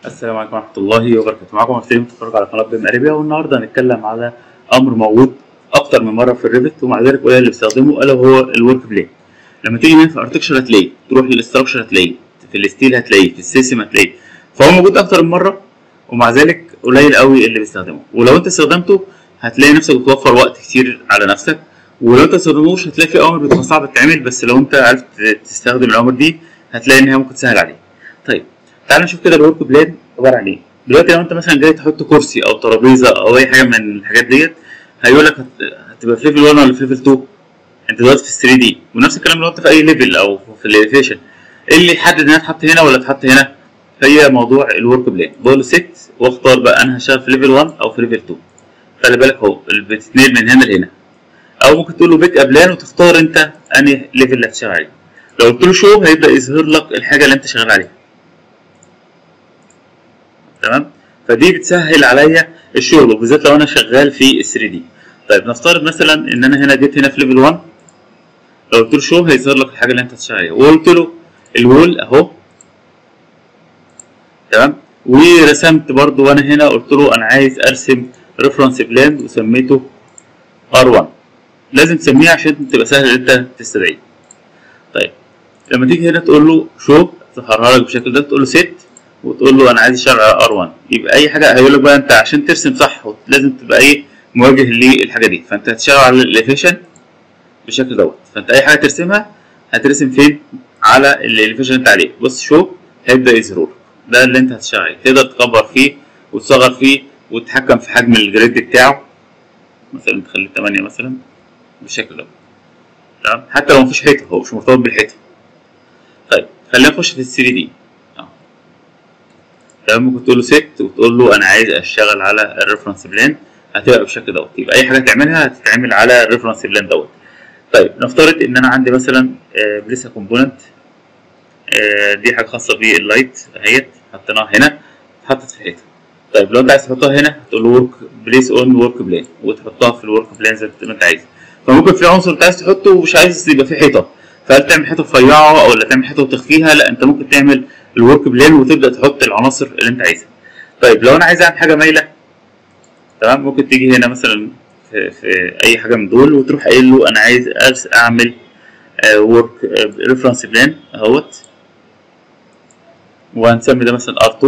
السلام عليكم ورحمة الله وبركاته معكم مفتري متفرج على قناة بيم أريبيا والنهاردة هنتكلم على أمر موجود أكتر من مرة في الريفت ومع ذلك قليل اللي بيستخدمه ألا وهو الورك بلين لما تيجي هنا في الاركتشر هتلاقيه تروح للاستراكشر هتلاقيه في الستيل هتلاقيه في السيستم هتلاقيه فهو موجود أكتر من مرة ومع ذلك قليل قوي اللي بيستخدمه ولو أنت استخدمته هتلاقي نفسك بتوفر وقت كتير على نفسك ولو انت متستخدموش هتلاقي في أوامر بتبقى صعبة تتعمل بس لو أنت عرفت تستخدم الأوامر دي هتلاقي إن هي ممكن تسهل عليك طيب تعال نشوف كده الورك بلان عباره عن ايه دلوقتي لو انت مثلا جاي تحط كرسي او ترابيزه او اي حاجه من الحاجات ديت هيقول لك هتبقى في ليفل 1 ولا في ليفل 2 انت دلوقتي في 3 دي ونفس الكلام لو انت في اي ليفل او في الاليفيشن ايه اللي يحدد انها تحط هنا ولا تحط هنا هي موضوع الورك بلان بقول له سيت واختار بقى انا هشتغل في ليفل 1 او في ليفل 2 خلي بالك اهو بتتنقل من هنا لهنا او ممكن تقول له بيك ابلان وتختار انت انهي ليفل اللي هتشتغل عليه لو قلت له شو هيبدا يظهر لك الحاجه اللي انت شغال عليها تمام فدي بتسهل عليا الشغل وبالذات لو انا شغال في ال 3 دي طيب نفترض مثلا ان انا هنا جيت هنا في ليفل 1 لو قلت له شو هيظهر لك الحاجه اللي انت هتشتغل عليها وقلت له الوول اهو تمام ورسمت برضو وانا هنا قلت له انا عايز ارسم ريفرنس بلان وسميته R1 لازم تسميه عشان تبقى سهل ان انت تستدعيه طيب لما تيجي هنا تقول له شو تظهرها لك بالشكل ده تقول له سيت وتقول له انا عايز اشتغل على ار1 يبقى اي حاجه هيقول لك بقى انت عشان ترسم صح لازم تبقى ايه مواجه للحاجه دي فانت هتشتغل على الاليفيشن بالشكل دوت فانت اي حاجه ترسمها هترسم فين على الاليفيشن اللي انت عليه بص شو هيبدا يظهر ده اللي انت هتشتغل عليه تقدر تكبر فيه وتصغر فيه وتتحكم في حجم الجريد بتاعه مثلا تخليه 8 مثلا بالشكل ده تمام حتى لو مفيش حيطه هو مش مرتبط بالحيطه طيب خلينا نخش في ال 3 دي تمام ممكن تقول له سيت وتقول له انا عايز اشتغل على الريفرنس بلان هتبقى بالشكل دوت يبقى اي حاجه تعملها هتتعمل على الريفرنس بلان دوت طيب نفترض ان انا عندي مثلا بليسا كومبوننت دي حاجه خاصه باللايت اهيت حطيناها هنا اتحطت في حيطه طيب لو انت عايز تحطها هنا هتقول له ورك بليس اون ورك بلان وتحطها في الورك بلان زي ما انت عايز فممكن في عنصر انت عايز تحطه ومش عايز يبقى فيه حيطه فهل تعمل حيطه رفيعه ولا تعمل حيطه وتخفيها لا انت ممكن تعمل الورك بلان وتبدا تحط العناصر اللي انت عايزها طيب لو انا عايز اعمل حاجه مايله تمام ممكن تيجي هنا مثلا في, في اي حاجه من دول وتروح قايل له انا عايز اعمل ورك ريفرنس بلان اهوت وهنسمي ده مثلا R2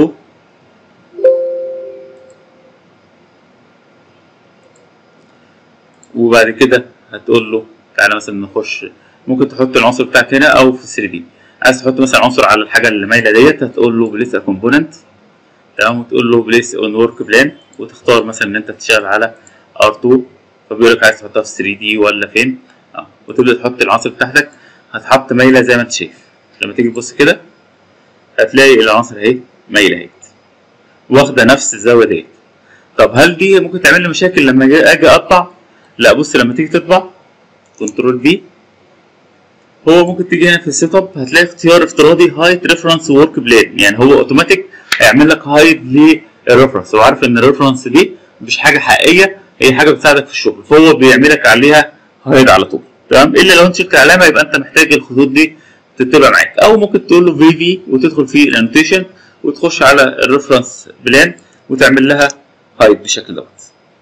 وبعد كده هتقول له تعالى مثلا نخش ممكن تحط العنصر بتاعك هنا او في 3 دي عايز تحط مثلا عنصر على الحاجه اللي مايله ديت هتقول له بليس كومبوننت تمام وتقول له بليس اون ورك بلان وتختار مثلا ان انت تشتغل على R2 فبيقول لك عايز تحطها في 3 دي ولا فين اه وتبدا تحط العناصر بتاعتك هتحط مايله زي ما انت شايف لما تيجي تبص كده هتلاقي العناصر اهي مايله اهي واخده نفس الزاويه ديت طب هل دي ممكن تعمل لي مشاكل لما اجي اقطع لا بص لما تيجي تطبع كنترول بي هو ممكن تيجي هنا في السيت اب هتلاقي اختيار افتراضي هايت ريفرنس ورك بلان يعني هو اوتوماتيك هيعمل لك هايت للريفرنس هو عارف ان الريفرنس دي مش حاجه حقيقيه هي حاجه بتساعدك في الشغل فهو بيعمل لك عليها هايد على طول تمام الا لو انت شلت علامه يبقى انت محتاج الخطوط دي تتبع معاك او ممكن تقول له في في وتدخل في الانوتيشن وتخش على الريفرنس بلان وتعمل لها هايد بالشكل دوت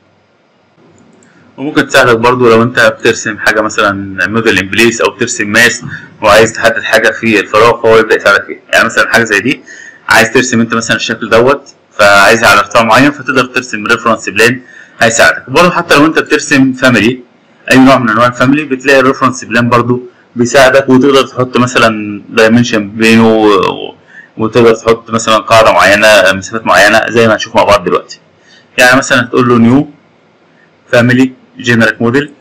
وممكن تساعدك برضو لو انت بترسم حاجة مثلا موديل ان بليس او بترسم ماس وعايز تحدد حاجة في الفراغ فهو يبدأ يساعدك فيها يعني مثلا حاجة زي دي عايز ترسم انت مثلا الشكل دوت فعايزها على ارتفاع معين فتقدر ترسم ريفرنس بلان هيساعدك برضو حتى لو انت بترسم فاميلي اي نوع من انواع الفاميلي بتلاقي الريفرنس بلان برضو بيساعدك وتقدر تحط مثلا دايمنشن بينه وتقدر تحط مثلا قاعدة معينة مسافات معينة زي ما هنشوف مع بعض دلوقتي يعني مثلا تقول له نيو فاميلي جنريك موديل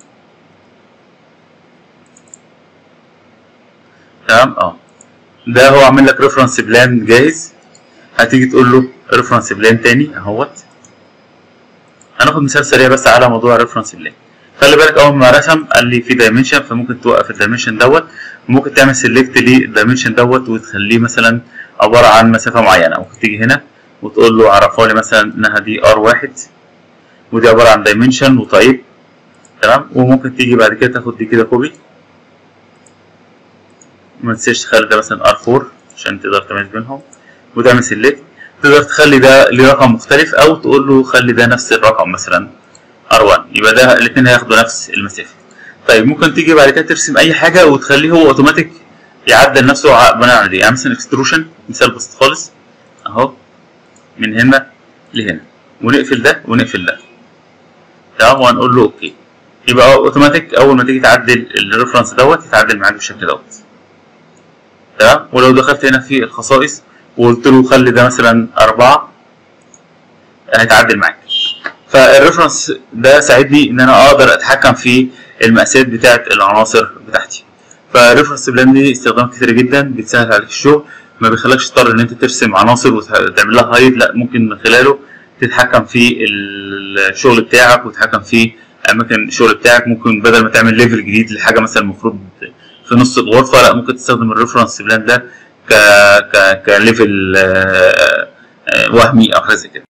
تمام اه ده هو عامل لك ريفرنس بلان جاهز هتيجي تقول له ريفرنس بلان تاني اهوت هناخد مثال سريع بس على موضوع الريفرنس بلان خلي بالك اول ما رسم قال لي في دايمنشن فممكن توقف الدايمنشن دوت وممكن تعمل سيلكت للدايمنشن دوت وتخليه مثلا عباره عن مسافه معينه ممكن تيجي هنا وتقول له عرفها لي مثلا انها دي ار واحد ودي عباره عن دايمنشن وتايب تمام وممكن تيجي بعد كده تاخد دي كده كوبي ما تنساش تخلي ده مثلا ار 4 عشان تقدر تميز بينهم وتعمل سيلكت تقدر تخلي ده ليه رقم مختلف او تقول له خلي ده نفس الرقم مثلا R1 يبقى ده الاثنين هياخدوا نفس المسافه طيب ممكن تيجي بعد كده ترسم اي حاجه وتخليه هو اوتوماتيك يعدل نفسه ع- بناء على دي يعني مثلا اكستروشن مثال بسيط خالص اهو من هنا لهنا ونقفل ده ونقفل ده تمام وهنقول له اوكي يبقى اوتوماتيك اول ما تيجي تعدل الريفرنس دوت يتعدل معاك بالشكل دوت تمام ولو دخلت هنا في الخصائص وقلت له خلي ده مثلا أربعة هيتعدل معاك فالريفرنس ده ساعدني ان انا اقدر اتحكم في المقاسات بتاعه العناصر بتاعتي فالريفرنس بلان دي استخدام كتير جدا بتسهل عليك الشغل ما بيخلكش تضطر ان انت ترسم عناصر وتعمل لها هايد لا ممكن من خلاله تتحكم في الشغل بتاعك وتتحكم في اماكن الشغل بتاعك ممكن بدل ما تعمل ليفل جديد لحاجه مثلا المفروض في نص الغرفه لا ممكن تستخدم الريفرنس بلان ده ك ك كليفل آه، آه، وهمي او حاجه زي كده